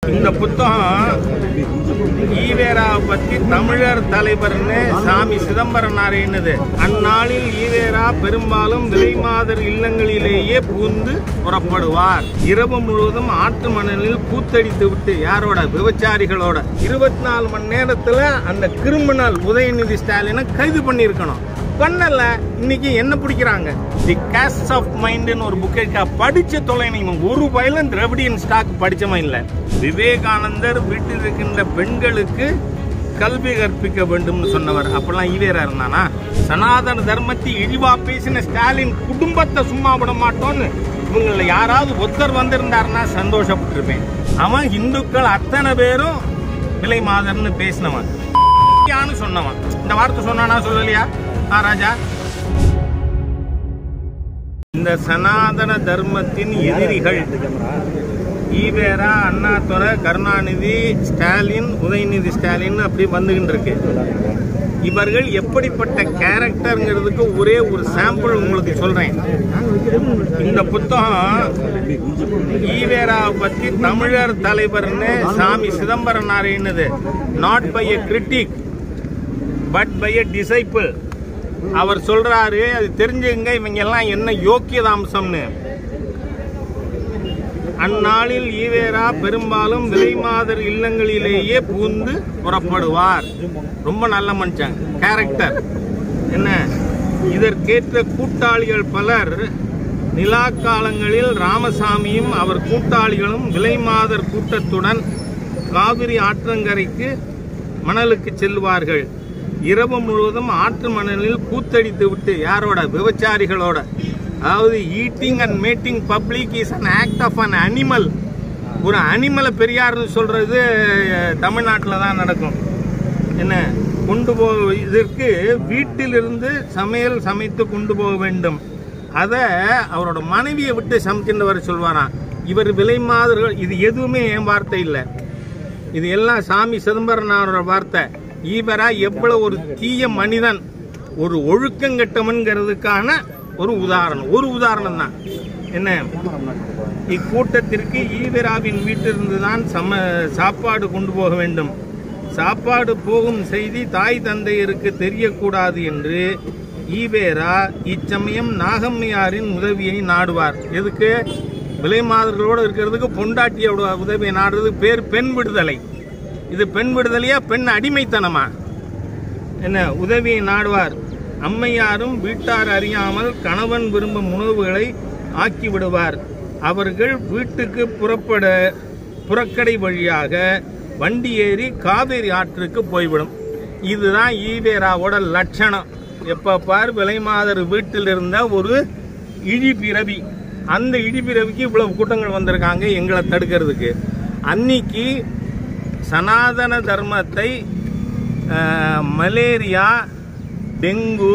இந்த புத்தகம் ஈவேராவை பத்தி தமிழர் தலைவர்னு சாமி சிதம்பரம் என்னது அந்நாளில் ஈவேரா பெரும்பாலும் விலைமாதர் இல்லங்களிலேயே பூந்து புறப்படுவார் இரவு முழுவதும் ஆற்று மணலில் கூத்தடித்து விட்டு யாரோட விபச்சாரிகளோட இருபத்தி நாலு மணி நேரத்துல அந்த கிரிமினல் உதயநிதி ஸ்டாலினை கைது பண்ணியிருக்கணும் பண்ணல இன்னைக்கு என்ன பிடிக்கிறாங்க தி கேஸ்ட் ஆஃப் மைண்ட்னு ஒரு புக் இருக்கா படிச்ச தொலை நீங்க ஒரு பயிலும் திரவிடியன் ஸ்டாக் படிச்சவன் இல்ல விவேகானந்தர் வீட்டில் இருக்கின்ற பெண்களுக்கு கல்வி கற்பிக்க வேண்டும்னு சொன்னவர் அப்பெல்லாம் ஈவேரா இருந்தானா சனாதன தர்மத்தை இழிவா பேசின ஸ்டாலின் குடும்பத்தை சும்மா விட மாட்டோம்னு இவங்கள யாராவது ஒருத்தர் வந்திருந்தாருன்னா சந்தோஷப்பட்டிருப்பேன் அவன் இந்துக்கள் அத்தனை பேரும் விலை மாதர்னு பேசினவன் யான்னு சொன்னவன் இந்த வார்த்தை சொன்னானா சொல்லலையா ஆ ராஜா இந்த சனாதன தர்மத்தின் எதிரிகள் ஈவேரா அண்ணாதுரை கருணாநிதி ஸ்டாலின் உதயநிதி ஸ்டாலின் அப்படி வந்துகிட்டு இருக்கு இவர்கள் எப்படிப்பட்ட கேரக்டர்ங்கிறதுக்கு ஒரே ஒரு சாம்பிள் உங்களுக்கு சொல்றேன் இந்த புத்தகம் ஈவேராவை பத்தி தமிழர் தலைவர்னு சாமி சிதம்பரம் என்னது not by a critic but by a disciple அவர் சொல்றாரு அது தெரிஞ்சுங்க இவங்க எல்லாம் என்ன யோக்கியதாம்சம்னு அந்நாளில் ஈவேரா பெரும்பாலும் விலைமாதர் இல்லங்களிலேயே பூந்து புறப்படுவார் ரொம்ப நல்ல மனுஷன் கேரக்டர் என்ன இதற்கேற்ற கூட்டாளிகள் பலர் நிலா காலங்களில் ராமசாமியும் அவர் கூட்டாளிகளும் விலைமாதர் கூட்டத்துடன் காவிரி ஆற்றங்கரைக்கு மணலுக்கு செல்வார்கள் இரவு முழுவதும் ஆற்று மணலில் கூத்தடித்து விட்டு யாரோட விபச்சாரிகளோட அதாவது eating and mating public is an act of an animal ஒரு அனிமலை பெரியார்னு சொல்றது தமிழ்நாட்டில் தான் நடக்கும் என்ன கொண்டு போ இதற்கு வீட்டிலிருந்து சமையல் சமைத்து கொண்டு போக வேண்டும் அதை அவரோட மனைவியை விட்டு சமைக்கின்றவர் சொல்வாராம் இவர் விலை மாதிரிகள் இது எதுவுமே என் வார்த்தை இல்லை இது எல்லாம் சாமி சிதம்பரனாரோட வார்த்தை ஈவரா எவ்வளவு ஒரு தீய மனிதன் ஒரு ஒழுக்கங்கெட்டவன்கிறதுக்கான ஒரு உதாரணம் ஒரு உதாரணம் தான் என்ன இக்கூட்டத்திற்கு ஈவராவின் வீட்டிலிருந்து தான் சம சாப்பாடு கொண்டு போக வேண்டும் சாப்பாடு போகும் செய்தி தாய் தந்தையருக்கு தெரியக்கூடாது என்று ஈவேரா இச்சமயம் நாகம்மையாரின் உதவியை நாடுவார் எதுக்கு விலை மாதர்களோடு இருக்கிறதுக்கு பொண்டாட்டியோட உதவியை நாடுறதுக்கு பேர் பெண் விடுதலை இது பெண் விடுதலையா பெண் அடிமைத்தனமா என்ன உதவியை நாடுவார் அம்மையாரும் வீட்டார் அறியாமல் கணவன் விரும்பும் உணவுகளை ஆக்கி விடுவார் அவர்கள் வீட்டுக்கு புறப்பட புறக்கடை வழியாக வண்டி ஏறி காவேரி ஆற்றுக்கு போய்விடும் இதுதான் ஈவேராவோட லட்சணம் எப்ப பார் விலைமாதர் வீட்டில் இருந்த ஒரு இழிபிறவி அந்த இழிபிறவிக்கு இவ்வளவு கூட்டங்கள் வந்திருக்காங்க எங்களை தடுக்கிறதுக்கு அன்னைக்கு சனாதன தர்மத்தை அஹ், மலேரியா டெங்கு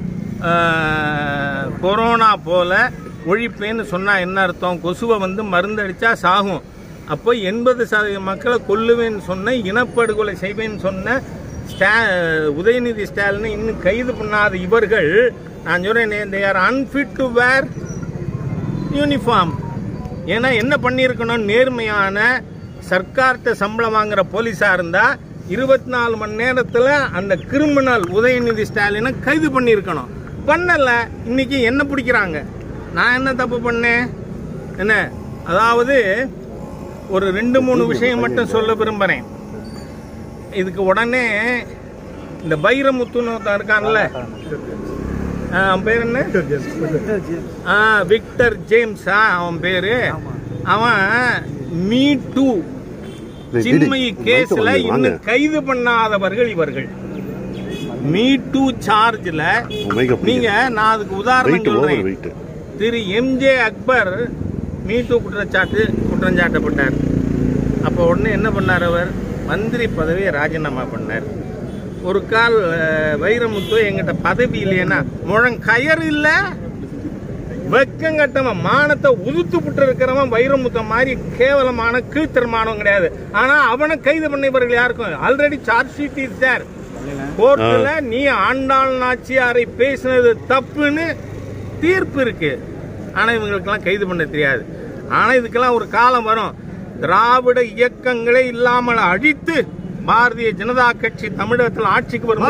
அஹ், கொரோனா போல ஒழிப்பேன்னு சொன்னா என்ன அர்த்தம் கொசுவை வந்து மருந்தடிச்சா சாகும் அப்போ எண்பது சதவீத மக்களை கொல்லுவேன்னு சொன்ன இனப்படுகொலை செய்வேன்னு சொன்ன ஸ்டா உதயநிதி ஸ்டாலினை இன்னும் கைது பண்ணாத இவர்கள் நான் சொல்றேன் they are unfit to wear uniform ஏன்னா என்ன பண்ணியிருக்கணும் நேர்மையான சர்க்கார்ட்ட சம்பளம் வாங்குற போலீஸா இருந்தா இருபத்தி நாலு மணி நேரத்துல அந்த கிரிமினல் உதயநிதி ஸ்டாலினை கைது பண்ணியிருக்கணும் பண்ணல இன்னைக்கு என்ன பிடிக்கிறாங்க நான் என்ன தப்பு பண்ணேன் என்ன அதாவது ஒரு ரெண்டு மூணு விஷயம் மட்டும் சொல்ல விரும்புறேன் இதுக்கு உடனே இந்த பைரமுத்துன்னு ஒருத்தன் இருக்கான்ல ஆ, அவன் பேர் என்ன ஆ, விக்டர் ஜேம்ஸ் ஆ, அவன் பேரு அவன் மீ டூ சின்மயி கேஸ்ல இன்னும் கைது பண்ணாதவர்கள் இவர்கள் மீ டூ சார்ஜ்ல ஒமேகா புரியுது. நீங்க நான் அதுக்கு உதாரணம் வெயிட் ஓவர் சொல்றேன் வெயிட் திரு எம்ஜே அக்பர் மீட்டு குற்றச்சாட்டு குற்றஞ்சாட்டப்பட்டார் அப்போ உடனே என்ன பண்ணார் அவர் மந்திரி பதவியை ராஜினாமா பண்ணார் ஒரு கால் அஹ், வைரமுத்து எங்கிட்ட பதவி இல்லைன்னா முழங்கயறு இல்ல வெக்கம் கட்டவன் மானத்தை உதுத்து புட்டு இருக்கிறவன் வைரமுத்த மாதிரி கேவலமான கீழ்த்தரமானவன் கிடையாது ஆனா அவனை கைது பண்ணவர்கள் யாருக்கும் already charge sheet is there கோர்ட்ல நீ ஆண்டாள் நாச்சியாரை பேசினது தப்புன்னு தீர்ப்பு இருக்கு ஆனா இவங்களுக்கெல்லாம் கைது பண்ண தெரியாது ஆனா இதுக்கெல்லாம் ஒரு காலம் வரும் திராவிட இயக்கங்களை இல்லாமல் அழித்து பாரதிய ஜனதா கட்சி தமிழகத்தில் ஆட்சிக்கு வரும்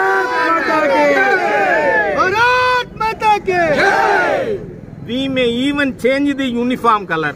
பாரத் மாதா கே we may even change the uniform color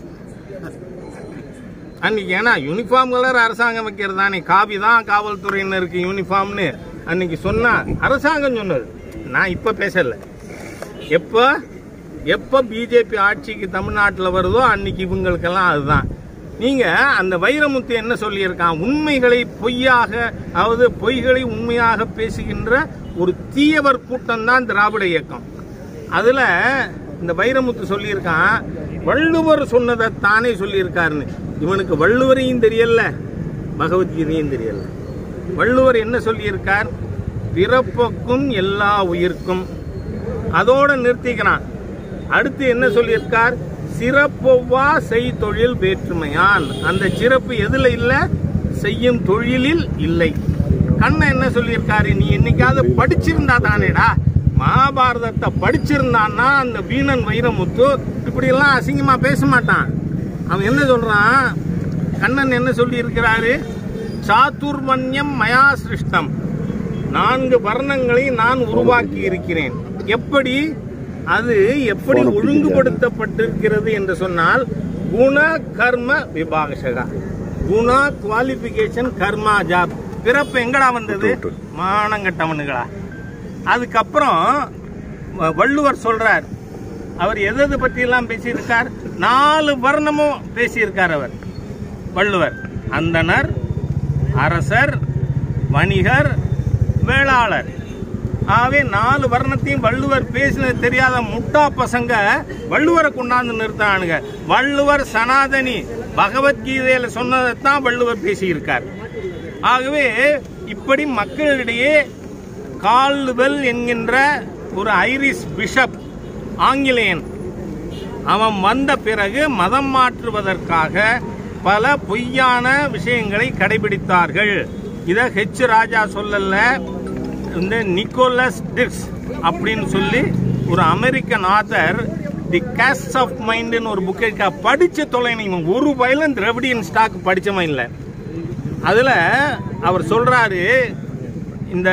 அன்னைக்கு ஏன்னா யூனிஃபார்ம் கலர் அரசாங்கம் வைக்கிறது தானே காவி தான் காவல்துறையினருக்கு யூனிஃபார்ம்னு அன்னைக்கு சொன்னா அரசாங்கம் சொன்னது நான் இப்ப பேசல எப்ப எப்ப பிஜேபி ஆட்சிக்கு தமிழ்நாட்டில் வருதோ அன்னைக்கு இவங்களுக்கெல்லாம் அதுதான் நீங்க அந்த வைரமுத்து என்ன சொல்லியிருக்கான் உண்மைகளை பொய்யாக அதாவது பொய்களை உண்மையாக பேசுகின்ற ஒரு தீயவர் கூட்டம் தான் திராவிட இயக்கம் அதுல இந்த வைரமுத்து சொல்லியிருக்கான் வள்ளுவர் சொன்னதை தானே சொல்லியிருக்காருன்னு இவனுக்கு வள்ளுவரையும் தெரியல பகவத்கீதையும் தெரியல வள்ளுவர் என்ன சொல்லியிருக்கார் பிறப்புக்கும் எல்லா உயிர்க்கும் அதோட நிறுத்திக்கிறான் அடுத்து என்ன சொல்லியிருக்கார் சிறப்பொவ்வா செய் தொழில் வேற்றுமையான் அந்த சிறப்பு எதுல இல்ல செய்யும் தொழிலில் இல்லை கண்ணன் என்ன சொல்லியிருக்காரு நீ என்னைக்காவது படிச்சிருந்தா தானேடா மகாபாரதத்தை படிச்சிருந்தான்னா அந்த வீணன் வைரமுத்து இப்படி எல்லாம் அசிங்கமா பேச மாட்டான் அவன் என்ன சொல்றான் கண்ணன் என்ன சொல்லி இருக்கிறாரு சாதுர்மன்யம் மயா சிருஷ்டம் நான்கு வர்ணங்களை நான் உருவாக்கி இருக்கிறேன் எப்படி அது எப்படி ஒழுங்குபடுத்தப்பட்டிருக்கிறது என்று சொன்னால் குண கர்ம விபாகசகா குணா குவாலிபிகேஷன் கர்மா ஜாப் பிறப்பு எங்கடா வந்தது மானங்கட்டவனுங்களா அதுக்கப்புறம் வ- வள்ளுவர் சொல்றார் அவர் எது எது பத்தி எல்லாம் பேசியிருக்கார் நாலு வர்ணமும் பேசியிருக்கார் அவர் வள்ளுவர் அந்தணர் அரசர் வணிகர் வேளாளர் ஆகவே நாலு வர்ணத்தையும் வள்ளுவர் பேசினது தெரியாத முட்டா பசங்க வள்ளுவரை கொண்டாந்து நிறுத்தானுங்க வள்ளுவர் சனாதனி பகவத்கீதையில சொன்னதைத்தான் வள்ளுவர் பேசியிருக்கார் ஆகவே இப்படி மக்களிடையே கால்வெல் என்கின்ற ஒரு ஐரிஷ் பிஷப் ஆங்கிலேயன் அவன் வந்த பிறகு மதம் மாற்றுவதற்காக பல பொய்யான விஷயங்களை கடைபிடித்தார்கள் இத ஹெச் ராஜா சொல்லல இந்த நிக்கோலஸ் டிக்ஸ் அப்படின்னு சொல்லி ஒரு American author the caste of மைண்ட்னு ஒரு புக் இருக்கா படிச்ச தொலைன இவன் ஒரு வயலும் திரவிடியன் ஸ்டாக் படிச்சவன் இல்லை அதுல அவர் சொல்றாரு இந்த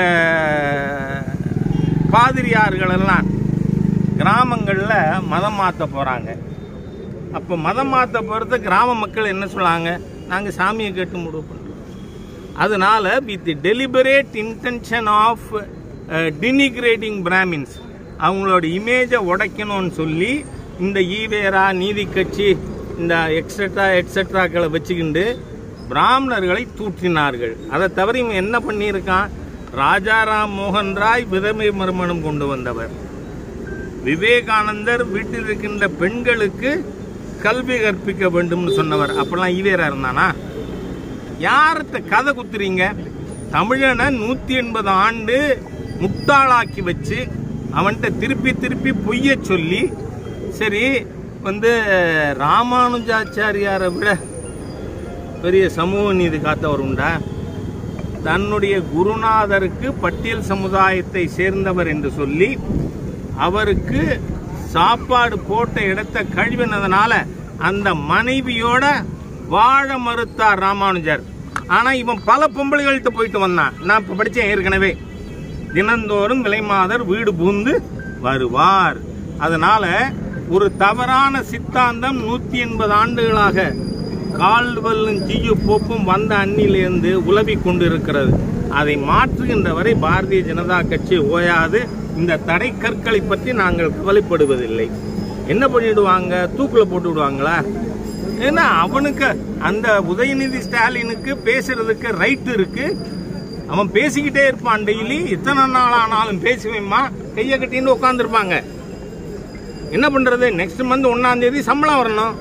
பாதிரியார்கள் எல்லாம் கிராமங்கள்ல மதம் மாத்த போறாங்க அப்ப மதம் மாத்த போறது கிராம மக்கள் என்ன சொல்லாங்க நாங்க சாமியை கேட்டு முடிவு பண்றோம் அதனால with deliberate intention of denigrating Brahmins அவங்களோட இமேஜை உடைக்கணும்னு சொல்லி இந்த ஈவேரா நீதி கட்சி இந்த எக்ஸெட்ரா எக்ஸெட்ராக்களை வச்சுக்கிண்டு பிராமணர்களை தூற்றினார்கள் அதை தவிர இவன் என்ன பண்ணியிருக்கான் ராஜாராம் மோகன் ராய் விதவை மறுமணம் கொண்டு வந்தவர் விவேகானந்தர் வீட்டில் இருக்கின்ற பெண்களுக்கு கல்வி கற்பிக்க வேண்டும்னு சொன்னவர் அப்பெல்லாம் ஈவேரா இருந்தானா யார்கிட்ட கதை குத்துறீங்க தமிழனை நூத்தி எண்பது ஆண்டு முட்டாளாக்கி வச்சு அவன்கிட்ட திருப்பி திருப்பி பொய்ய சொல்லி சரி வந்து ராமானுஜாச்சாரியாரை விட பெரிய சமூக நீதி காத்தவர் உண்டா தன்னுடைய குருநாதருக்கு பட்டியல் சமுதாயத்தை சேர்ந்தவர் என்று சொல்லி அவருக்கு சாப்பாடு போட்ட இடத்தை கழுவினதுனால அந்த மனைவியோட வாழ மறுத்தார் ராமானுஜர் ஆனா இவன் பல பொம்பளைகள்கிட்ட போயிட்டு வந்தான் நான் இப்ப படிச்சேன் ஏற்கனவே தினந்தோறும் விலைமாதர் வீடு பூந்து வருவார் அதனால ஒரு தவறான சித்தாந்தம் நூத்தி எண்பது ஆண்டுகளாக கால்வல்லும் ஜியு போப்பும் வந்த அண்ணிலிருந்து உலவிக் கொண்டிருக்கிறது அதை மாற்றுகின்ற வரை பாரதிய ஜனதா கட்சி ஓயாது இந்த தடை கற்களை பற்றி நாங்கள் கவலைப்படுவதில்லை என்ன பண்ணிடுவாங்க தூக்குல போட்டு விடுவாங்களா ஏன்னா அவனுக்கு அந்த உதயநிதி ஸ்டாலினுக்கு பேசுறதுக்கு ரைட் இருக்கு அவன் பேசிக்கிட்டே இருப்பான் டெய்லி இத்தனை நாள் ஆனாலும் பேசுவேம்மா கையை கட்டின்னு உட்காந்துருப்பாங்க என்ன பண்றது நெக்ஸ்ட் மந்த் ஒன்னாம் தேதி சம்பளம் வரணும்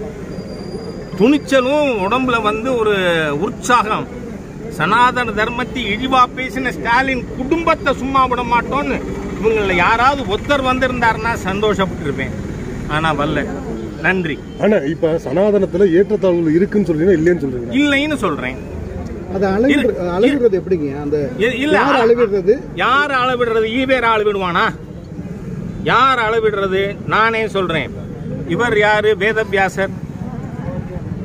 துணிச்சலும் உடம்புல வந்து ஒரு உற்சாகம் சனாதன தர்மத்தை இழிவா பேசின ஸ்டாலின் குடும்பத்தை சும்மா விட மாட்டோம்னு இவங்கள யாராவது ஒருத்தர் வந்திருந்தாருன்னா சந்தோஷப்பட்டிருப்பேன் ஆனா வரல நன்றி ஆனா இப்ப சனாதனத்துல ஏற்றத்தாழ்வுகள் இருக்குன்னு சொல்றீங்க இல்லைன்னு சொல்றீங்க இல்லைன்னு சொல்றேன் அதை அளவிடு இரு- அளவிடுறது எப்படிங்க அந்த இ- இல்ல யார் அளவிடுறது யார் அளவிடுறது ஈவேர் அளவிடுவானா யார் அளவிடுறது நானே சொல்றேன் இவர் யாரு வேதவியாசர்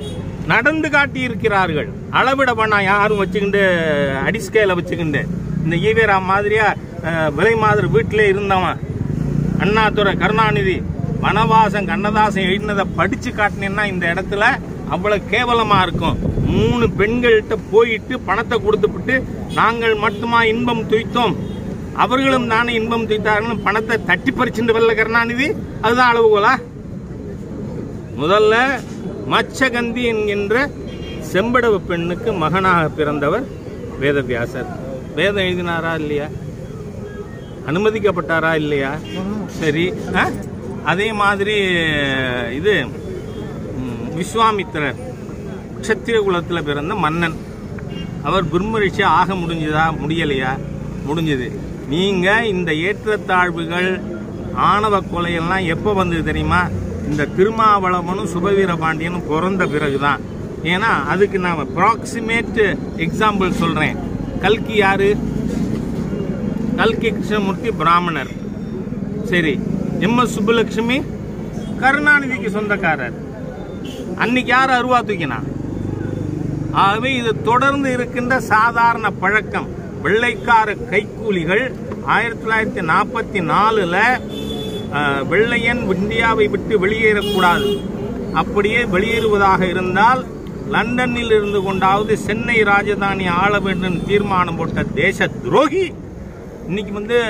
நடந்து காட்டி இருக்கிறார்கள் அளவிட பண்ணா யாரும் வச்சுக்கிண்டு அடிஸ்கேல வச்சுக்கிண்டு இந்த ஈவேரா மாதிரியா அஹ், விலை மாதிரி வீட்டிலே இருந்தவன் அண்ணாதுரை கருணாநிதி வனவாசம் கண்ணதாசன் எழுதினதை படிச்சு காட்டினேன்னா இந்த இடத்துல அவ்வளவு கேவலமா இருக்கும் மூணு பெண்கள்கிட்ட போயிட்டு பணத்தை கொடுத்துவிட்டு நாங்கள் மட்டுமா இன்பம் துய்த்தோம் அவர்களும் தானே இன்பம் துய்த்தார்கள் பணத்தை தட்டி பறிச்சுட்டு வரல கருணாநிதி அதுதான் அளவுகோலா முதல்ல மச்சகந்தி என்கின்ற செம்படவ பெண்ணுக்கு மகனாக பிறந்தவர் வேதவியாசர் வேதம் எழுதினாரா இல்லையா அனுமதிக்கப்பட்டாரா இல்லையா சரி ஆ? அதே மாதிரி இது ம், விஸ்வாமித்திரர் க்ஷத்திரிய குலத்தில் பிறந்த மன்னன் அவர் பிரம்மரிஷி ஆக முடிஞ்சதா முடியலையா முடிஞ்சது நீங்க இந்த ஏற்றத்தாழ்வுகள் ஆணவ கொலையெல்லாம் எப்போ வந்தது தெரியுமா இந்த திருமாவளவனும் சுபவீர பாண்டியனும் பிறந்த பிறகுதான் ஏன்னா அதுக்கு நான் ப்ராக்சிமேட் எக்ஸாம்பிள் சொல்றேன் கல்கி யாரு கல்கி கிருஷ்ணமூர்த்தி பிராமணர் சரி எம் எஸ் சுப்புலட்சுமி கருணாநிதிக்கு சொந்தக்காரர் அன்னைக்கு யார் அருவா தூக்கினா ஆகவே இது தொடர்ந்து இருக்கின்ற சாதாரண பழக்கம் வெள்ளைக்கார கைக்கூலிகள் ஆயிரத்தி தொள்ளாயிரத்தி நாற்பத்தி நாலுல வெள்ளையன் இந்தியாவை விட்டு வெளியேறக்கூடாது அப்படியே வெளியேறுவதாக இருந்தால் லண்டனில் இருந்து கொண்டாவது சென்னை ராஜதானி ஆள வேண்டும் தீர்மானம் போட்ட தேச துரோகி இன்னைக்கு வந்து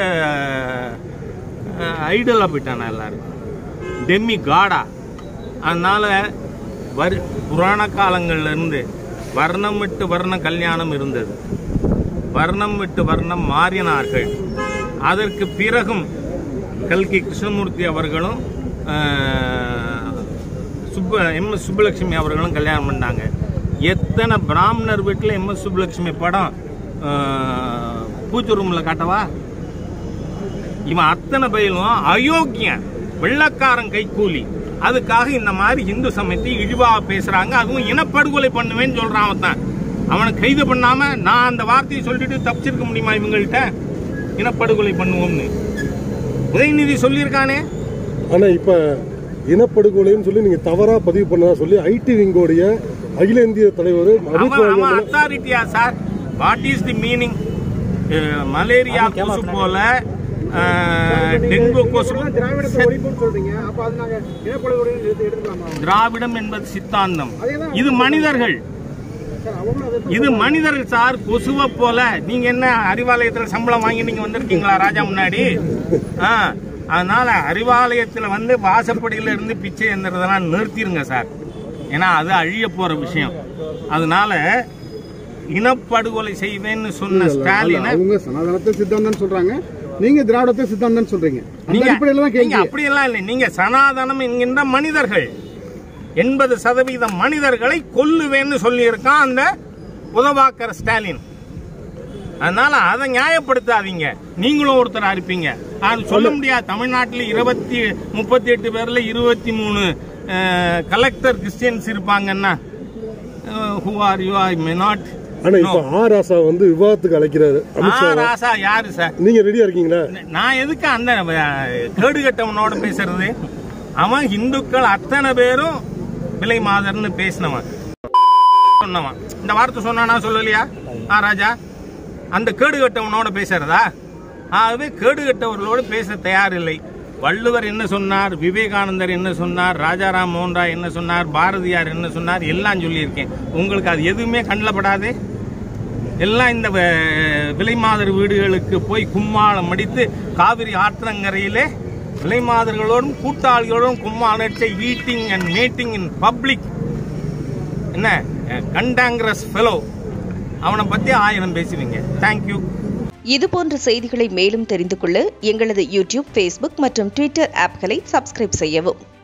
ஐடலா போயிட்டானா எல்லாரும் டெம்மி காடா அதனால வரு புராண காலங்கள்ல இருந்து வர்ணம் விட்டு வர்ண கல்யாணம் இருந்தது வர்ணம் விட்டு வர்ணம் மாறினார்கள் அதற்கு பிறகும் கல்கி கிருஷ்ணமூர்த்தி அவர்களும் ஆஹ், சுப்ப எம் எஸ் சுப்புலட்சுமி அவர்களும் கல்யாணம் பண்ணாங்க எத்தனை பிராமணர் வீட்டில் எம் எஸ் சுப்புலட்சுமி படம் ஆஹ், பூஜை ரூமில் காட்டவா இவன் அத்தனை பயிலும் அயோக்கியன் வெள்ளக்காரன் கைக்கூலி அதுக்காக இந்த மாதிரி இந்து சமயத்தை இழிவா பேசுறாங்க அதுவும் இனப்படுகொலை பண்ணுவேன்னு சொல்றான் அவன் தான் அவனை கைது பண்ணாம நான் அந்த வார்த்தையை சொல்லிட்டு தப்பிச்சிருக்க முடியுமா இவங்கள்ட்ட இனப்படுகொலை பண்ணுவோம்னு உதயநிதி சொல்லியிருக்கானே ஆனா இப்ப இனப்படுகொலைன்னு சொல்லி நீங்க தவறா பதிவு பண்ணதா சொல்லி ஐடி விங்கோடைய அகில இந்திய தலைவர் அமித் அவன் அவன் வாஜ்பாய் அத்தாரிட்டியா sir what is the meaning malaria கொசு போல அஹ், டெங்கு கொசு திராவிடத்தை ஒழிப்புன்னு சொல்றீங்க அப்ப அது நாங்க இனப்படுகொலை எடுத்து எடுத்துக்கலாமா திராவிடம் என்பது சித்தாந்தம் இது மனிதர்கள் சார் அவங்களும் அதை இது மனிதர்கள் சார் கொசுவை போல நீங்க என்ன அறிவாலயத்துல சம்பளம் வாங்கி நீங்க வந்திருக்கீங்களா ராஜா முன்னாடி ஆ, அதனால அறிவாலயத்துல வந்து வாசப்படியில இருந்து பிச்சை எந்திரதெல்லாம் நிறுத்திருங்க சார் ஏன்னா அது அழிய போற விஷயம் அதனால இனப்படுகொலை செய்வேன்னு சொன்ன ஸ்டாலினை அவங்க சனாதனத்தை சித்தாந்தம் சொல்றாங்க நீங்க திராவிடத்தை சித்தாந்தம் சொல்றீங்க அந்த நீங்க அடிப்படையில தான் நீங்க கேள்வி அப்படியெல்லாம் இல்லை நீங்க சனாதனம் என்கின்ற மனிதர்கள் எண்பது சதவீதம் மனிதர்களை கொல்லுவேன்னு சொல்லியிருக்கான் அந்த உதவாக்கர் ஸ்டாலின் அதனால அதை நியாயப்படுத்தாதீங்க நீங்களும் ஒருத்தரா இருப்பீங்க அது சொல்ல முடியாது தமிழ்நாட்டில் இருபத்தி முப்பத்தி எட்டு பேர்ல இருபத்தி மூணு கலெக்டர் கிறிஸ்டியன்ஸ் இருப்பாங்கன்னா who are you are may not ஆனா இப்ப ஆர் ராசா வந்து விவாதத்துக்கு அழைக்கிறாரு அமித்ஷா ராசா யாரு சார் நீங்க ரெடியா இருக்கீங்களா நான் எதுக்கு அந்த அஹ், கேடுகட்டவனோட பேசுறது அவன் இந்துக்கள் அத்தனை பேரும் விலை மாதர்னு பேசினவன் சொன்னவன் இந்த வார்த்தை சொன்னானா சொல்லலையா ஆ ராஜா அந்த கேடுகட்டவனோட பேசுறதா ஆகவே கேடுகட்டவர்களோடு பேச தயாரில்லை வள்ளுவர் என்ன சொன்னார் விவேகானந்தர் என்ன சொன்னார் ராஜாராம் மோகன் ராய் என்ன சொன்னார் பாரதியார் என்ன சொன்னார் எல்லாம் சொல்லியிருக்கேன் உங்களுக்கு அது எதுவுமே கண்ணில் படாதே எல்லாம் இந்த வ- விலைமாதர் வீடுகளுக்கு போய் கும்மாளம் அடித்து காவிரி ஆற்றங்கரையிலே விலைமாதர்களோடும் கூட்டாளிகளோடும் கும்மாளத்தை eating and meeting in public என்ன கண்டாங்கிரஸ் ஃபெலோ அவனை பத்தி ஆயிரம் பேசுவீங்க தேங்க்யூ இதுபோன்ற செய்திகளை மேலும் தெரிந்து கொள்ள எங்களது யூடியூப் ஃபேஸ்புக் மற்றும் ட்விட்டர் ஆப்களை சப்ஸ்கிரைப் செய்யவும்